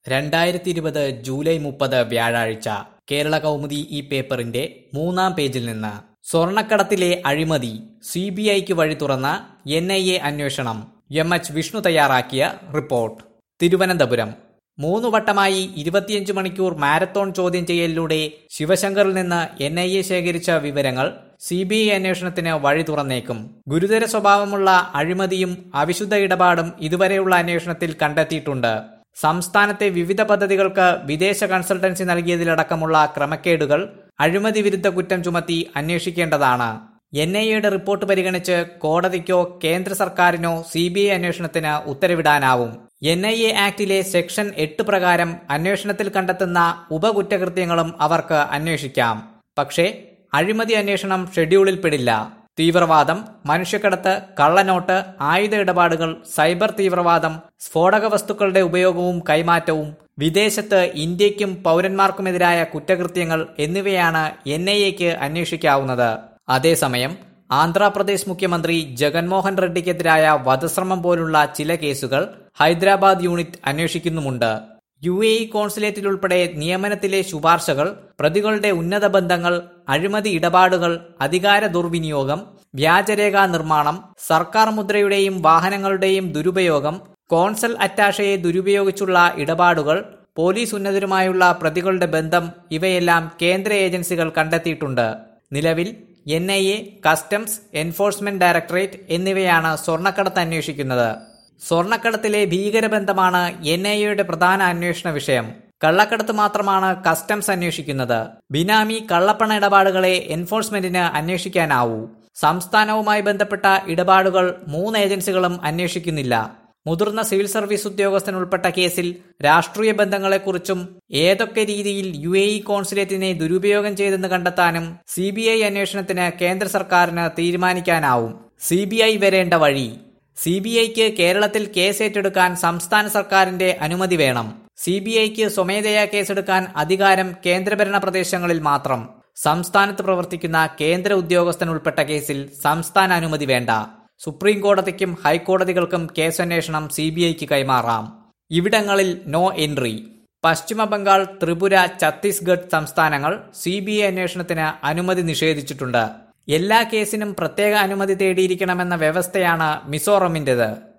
രണ്ടായിരത്തി ഇരുപത് ജൂലൈ മുപ്പത് വ്യാഴാഴ്ച കേരള കൗമുദി ഈ പേപ്പറിന്റെ മൂന്നാം പേജിൽ നിന്ന് സ്വർണക്കടത്തിലെ അഴിമതി സി ബി ഐക്ക് വഴി തുറന്ന എൻ ഐ എ അന്വേഷണം എം എച്ച് വിഷ്ണു തയ്യാറാക്കിയ റിപ്പോർട്ട് തിരുവനന്തപുരം മൂന്നു വട്ടമായി ഇരുപത്തിയഞ്ച് മണിക്കൂർ മാരത്തോൺ ചോദ്യം ചെയ്യലിലൂടെ ശിവശങ്കറിൽ നിന്ന് എൻ ഐ എ ശേഖരിച്ച വിവരങ്ങൾ സി ബി ഐ അന്വേഷണത്തിന് വഴി തുറന്നേക്കും ഗുരുതര സ്വഭാവമുള്ള അഴിമതിയും അവിശുദ്ധ ഇടപാടും ഇതുവരെയുള്ള അന്വേഷണത്തിൽ കണ്ടെത്തിയിട്ടുണ്ട് സംസ്ഥാനത്തെ വിവിധ പദ്ധതികൾക്ക് വിദേശ കൺസൾട്ടൻസി നൽകിയതിലടക്കമുള്ള ക്രമക്കേടുകൾ അഴിമതി വിരുദ്ധ കുറ്റം ചുമത്തി അന്വേഷിക്കേണ്ടതാണ് എൻ ഐ എയുടെ റിപ്പോർട്ട് പരിഗണിച്ച് കോടതിക്കോ കേന്ദ്ര സർക്കാരിനോ സി ബി ഐ അന്വേഷണത്തിന് ഉത്തരവിടാനാവും എൻ ഐ എ ആക്ടിലെ സെക്ഷൻ എട്ട് പ്രകാരം അന്വേഷണത്തിൽ കണ്ടെത്തുന്ന ഉപകുറ്റകൃത്യങ്ങളും അവർക്ക് അന്വേഷിക്കാം പക്ഷേ അഴിമതി അന്വേഷണം ഷെഡ്യൂളിൽപ്പെടില്ല തീവ്രവാദം മനുഷ്യക്കടത്ത് കള്ളനോട്ട് ആയുധ ഇടപാടുകൾ സൈബർ തീവ്രവാദം സ്ഫോടക വസ്തുക്കളുടെ ഉപയോഗവും കൈമാറ്റവും വിദേശത്ത് ഇന്ത്യക്കും പൗരന്മാർക്കുമെതിരായ കുറ്റകൃത്യങ്ങൾ എന്നിവയാണ് എൻ ഐ എക്ക് അന്വേഷിക്കാവുന്നത് അതേസമയം ആന്ധ്രാപ്രദേശ് മുഖ്യമന്ത്രി ജഗൻമോഹൻ റെഡ്ഡിക്കെതിരായ വധശ്രമം പോലുള്ള ചില കേസുകൾ ഹൈദരാബാദ് യൂണിറ്റ് അന്വേഷിക്കുന്നുമുണ്ട് യു എ ഇ കോൺസുലേറ്റിൽ ഉൾപ്പെടെ നിയമനത്തിലെ ശുപാർശകൾ പ്രതികളുടെ ഉന്നത ബന്ധങ്ങൾ അഴിമതി ഇടപാടുകൾ അധികാര ദുർവിനിയോഗം വ്യാജരേഖാ നിർമ്മാണം സർക്കാർ മുദ്രയുടെയും വാഹനങ്ങളുടെയും ദുരുപയോഗം കോൺസൽ അറ്റാഷയെ ദുരുപയോഗിച്ചുള്ള ഇടപാടുകൾ പോലീസ് ഉന്നതരുമായുള്ള പ്രതികളുടെ ബന്ധം ഇവയെല്ലാം കേന്ദ്ര ഏജൻസികൾ കണ്ടെത്തിയിട്ടുണ്ട് നിലവിൽ N I A customs enforcement directorate എന്നിവയാണ് സ്വർണ്ണക്കടത്ത് അന്വേഷിക്കുന്നത് സ്വർണ്ണക്കടത്തിലെ ഭീകരബന്ധമാണ് എൻ ഐ എയുടെ പ്രധാന അന്വേഷണ വിഷയം കള്ളക്കടത്ത് മാത്രമാണ് കസ്റ്റംസ് അന്വേഷിക്കുന്നത് ബിനാമി കള്ളപ്പണ ഇടപാടുകളെ എൻഫോഴ്സ്മെന്റിന് അന്വേഷിക്കാനാവൂ സംസ്ഥാനവുമായി ബന്ധപ്പെട്ട ഇടപാടുകൾ മൂന്ന് ഏജൻസികളും അന്വേഷിക്കുന്നില്ല മുതിർന്ന സിവിൽ സർവീസ് ഉദ്യോഗസ്ഥൻ ഉൾപ്പെട്ട കേസിൽ രാഷ്ട്രീയ ബന്ധങ്ങളെക്കുറിച്ചും ഏതൊക്കെ രീതിയിൽ യു എ ഇ കോൺസുലേറ്റിനെ ദുരുപയോഗം ചെയ്തെന്ന് കണ്ടെത്താനും സി ബി ഐ അന്വേഷണത്തിന് കേന്ദ്ര സർക്കാരിന് തീരുമാനിക്കാനാവും സി ബി ഐ വരേണ്ട വഴി സി ബി ഐക്ക് കേരളത്തിൽ കേസ് ഏറ്റെടുക്കാൻ സംസ്ഥാന സർക്കാരിന്റെ അനുമതി വേണം സി ബി ഐക്ക് സ്വമേധയാ കേസെടുക്കാൻ അധികാരം കേന്ദ്രഭരണ പ്രദേശങ്ങളിൽ മാത്രം സംസ്ഥാനത്ത് പ്രവർത്തിക്കുന്ന കേന്ദ്ര ഉദ്യോഗസ്ഥൻ ഉൾപ്പെട്ട കേസിൽ സംസ്ഥാന അനുമതി വേണ്ട സുപ്രീം കോടതിക്കും ഹൈക്കോടതികൾക്കും കേസന്വേഷണം സി ബി ഐക്ക് കൈമാറാം ഇവിടങ്ങളിൽ നോ എൻട്രി പശ്ചിമ ബംഗാൾ ത്രിപുര ഛത്തീസ്ഗഡ് സംസ്ഥാനങ്ങൾ സി ബി ഐ അന്വേഷണത്തിന് അനുമതി നിഷേധിച്ചിട്ടുണ്ട് എല്ലാ കേസിനും പ്രത്യേക അനുമതി തേടിയിരിക്കണമെന്ന വ്യവസ്ഥയാണ് മിസോറമിന്റേത്